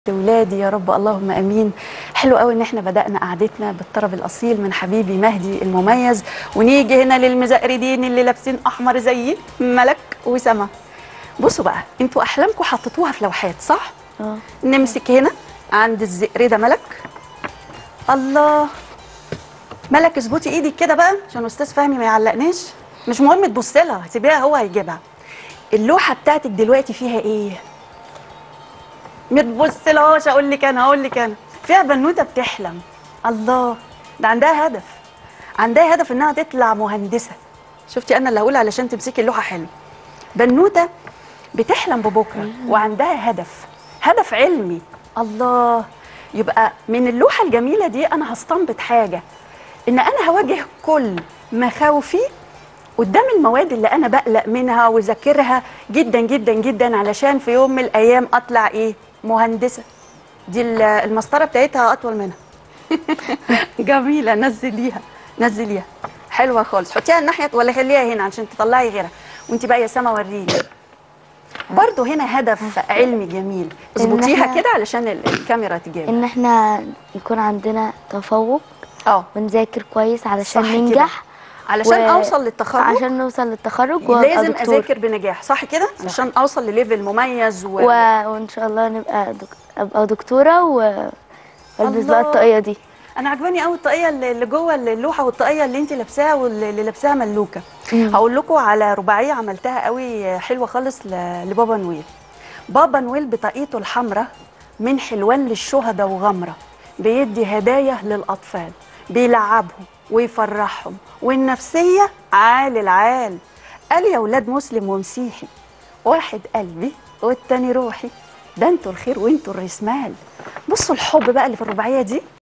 ولادي يا رب اللهم امين حلو قوي ان احنا بدانا قعدتنا بالطرب الاصيل من حبيبي مهدي المميز ونيجي هنا للمزقردين اللي لابسين احمر زيي ملك وسما بصوا بقى انتوا احلامكم حطيتوها في لوحات صح اه نمسك هنا عند الزقرده ملك الله ملك اظبطي ايدك كده بقى عشان استاذ فهمي ما يعلقناش مش مهم تبص لها سيبيها هو هيجيبها اللوحه بتاعتك دلوقتي فيها ايه ما تبصلهاش اقول لك انا هقول لك انا فيها بنوته بتحلم الله ده عندها هدف عندها هدف انها تطلع مهندسه شفتي انا اللي هقول علشان تمسكي اللوحه حلو بنوته بتحلم ببكره وعندها هدف هدف علمي الله يبقى من اللوحه الجميله دي انا هستنبط حاجه ان انا هواجه كل مخاوفي قدام المواد اللي انا بقلق منها وذاكرها جدا جدا جدا علشان في يوم من الايام اطلع ايه مهندسه دي ال- المسطره بتاعتها اطول منها جميله نزليها نزليها حلوه خالص حطيها الناحيه ولا خليها هنا عشان تطلعي غيرها وانت بقى يا سما وريني برضه هنا هدف علمي جميل اظبطيها إحنا- كده علشان ال- الكاميرا تجيب ان احنا يكون عندنا تفوق اه ونذاكر كويس علشان صح كده. ننجح علشان اوصل للتخرج عشان نوصل للتخرج وأبقى لازم دكتور. اذاكر بنجاح صح كده عشان اوصل لليفل مميز و... و... وان شاء الله نبقى دك... ابقى دكتوره والبس الله. بقى الطاقيه دي انا عجباني قوي الطاقيه اللي اللي جوه اللوحه والطاقيه اللي انت لابساها واللي لابساها ملوكه مم. هقول لكم على رباعيه عملتها قوي حلوه خالص ل... لبابا نويل بابا نويل بطاقيته الحمراء من حلوان للشهداء وغمره بيدي هدايا للاطفال بيلعبهم ويفرحهم والنفسيه عال العال قال يا ولاد مسلم ومسيحي واحد قلبي والتاني روحي ده انتوا الخير وانتوا الرسمال بصوا الحب بقى اللي في الرباعيه دي